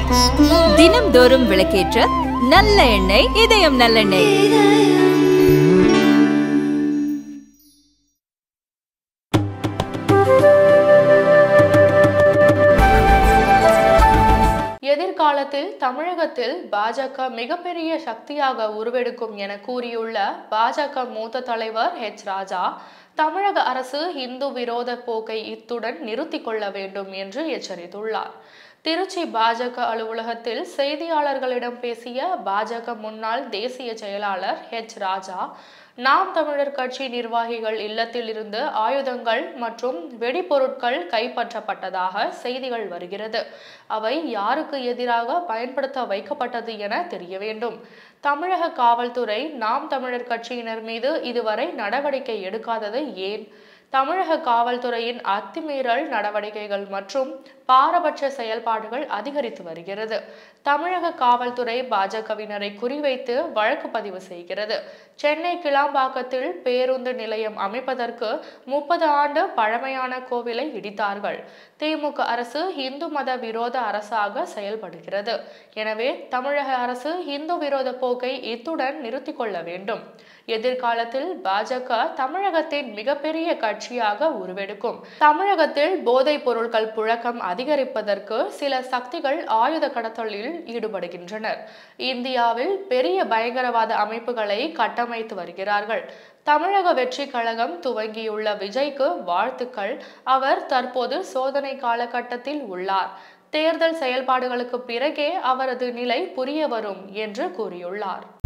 தினம்தோறும் விளக்கேற்ற நல்ல எண்ணெய் இதயம் நல்லெண்ணெய் எதிர்காலத்தில் தமிழகத்தில் பாஜக மிகப்பெரிய சக்தியாக உருவெடுக்கும் என கூறியுள்ள பாஜக மூத்த தலைவர் ஹெச் ராஜா தமிழக அரசு இந்து விரோத போக்கை இத்துடன் நிறுத்திக் கொள்ள வேண்டும் என்று எச்சரித்துள்ளார் திருச்சி பாஜக அலுவலகத்தில் செய்தியாளர்களிடம் பேசிய பாஜக முன்னாள் தேசிய செயலாளர் ஹெச் ராஜா நாம் தமிழர் கட்சி நிர்வாகிகள் இல்லத்தில் இருந்து ஆயுதங்கள் மற்றும் வெடிபொருட்கள் கைப்பற்றப்பட்டதாக செய்திகள் வருகிறது அவை யாருக்கு எதிராக பயன்படுத்த வைக்கப்பட்டது என தெரிய வேண்டும் தமிழக காவல்துறை நாம் தமிழர் கட்சியினர் மீது இதுவரை நடவடிக்கை எடுக்காதது ஏன் தமிழக காவல்துறையின் அத்துமீறல் நடவடிக்கைகள் மற்றும் பாரபட்ச செயல்பாடுகள் அதிகரித்து வருகிறது தமிழக காவல்துறை பாஜகவினரை குறிவைத்து வழக்கு பதிவு செய்கிறது சென்னை கிளாம்பாக்கத்தில் பேருந்து நிலையம் அமைப்பதற்கு முப்பது ஆண்டு பழமையான கோவிலை இடித்தார்கள் திமுக அரசு இந்து மத விரோத அரசாக செயல்படுகிறது எனவே தமிழக அரசு இந்து விரோத போக்கை இத்துடன் நிறுத்திக் கொள்ள வேண்டும் எதிர்காலத்தில் பாஜக தமிழகத்தின் மிகப்பெரிய கட்சியாக உருவெடுக்கும் தமிழகத்தில் போதைப் பொருட்கள் புழக்கம் அதிகரிப்பதற்கு சில சக்திகள் ஆயுத கடத்தலில் ஈடுபடுகின்றனர் இந்தியாவில் பெரிய பயங்கரவாத அமைப்புகளை கட்டமைத்து வருகிறார்கள் தமிழக வெற்றி கழகம் துவங்கியுள்ள விஜய்க்கு வாழ்த்துக்கள் அவர் தற்போது சோதனை காலகட்டத்தில் உள்ளார் தேர்தல் செயல்பாடுகளுக்கு பிறகே அவரது நிலை புரிய வரும் என்று கூறியுள்ளார்